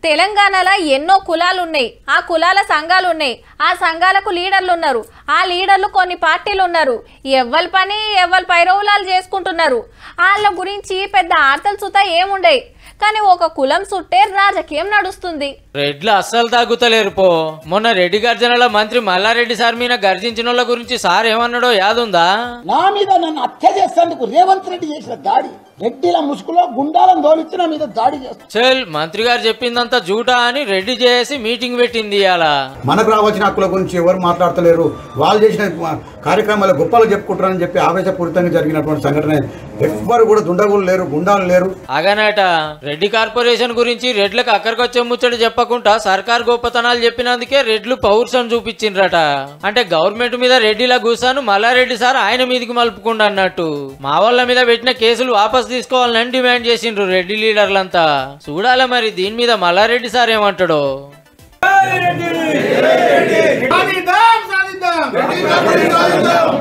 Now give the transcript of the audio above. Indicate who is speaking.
Speaker 1: తెలంగాణలో ఎన్నో కులాలు ఉన్నాయి ఆ కులాల సంఘాలు ఉన్నాయి ఆ సంఘాలకు లీడర్లు ఉన్నారు ఆ లీడర్లు కొన్ని పార్టీలు ఉన్నారు ఎవ్వరి పని ఎవ్వరి పైరవులాలు చేసుకుంటున్నారు వాళ్ళ గురించి పెద్ద ఆర్తలు సుతా ఏముండయి కానీ ఒక కులం చుట్టే రాజకీయం నడుస్తుంది
Speaker 2: రెడ్లు అస్సలు తగ్గుతలేరు పో మొన్న రెడ్డి గర్జనల మంత్రి మల్లారెడ్డి సార్ మీద గర్జించిన వాళ్ళ గురించి సార్ ఏమన్నాడో యాదుందా
Speaker 3: నా మీద నన్ను హత్య చేసేందుకు రేవంత్ రెడ్డి చేసిన దాడి రెడ్డిల ముసుగులో గుండాలను దోలిచ్చి నా మీద దాడి చేస్తాను
Speaker 2: చెల్ మంత్రి గారు చెప్పిందంతా జూటా అని రెడ్డి చేసి మీటింగ్ పెట్టింది అలా
Speaker 4: మనకు రావాల్సిన హక్కుల గురించి ఎవరు మాట్లాడతలేరు వాళ్ళు చేసిన కార్యక్రమాలు గొప్పలు చెప్పుకుంటారని చెప్పి ఆవేశపూరితంగా జరిగినటువంటి సంఘటన ఎవ్వరు కూడా దుండగులు లేరు గుండాలు లేరు
Speaker 2: అగనట రెడ్డి కార్పొరేషన్ గురించి రెడ్లకు అక్కడికొచ్చే ముచ్చట చెప్పకుండా సర్కార్ గొప్పతనాలు చెప్పినందుకే రెడ్లు పౌరుషం చూపించిండ్రట అంటే గవర్నమెంట్ మీద రెడ్డిలా కూసాను మల్లారెడ్డి సార్ ఆయన మీదకి మలుపుకుండా అన్నట్టు మా వాళ్ళ మీద పెట్టిన కేసులు వాపస్ తీసుకోవాలని డిమాండ్ చేసిండ్రు రెడ్డి లీడర్లంతా చూడాలి మరి దీని మీద మల్లారెడ్డి సార్ ఏమంటాడో
Speaker 5: సాధిద్దాం సాధిద్దాం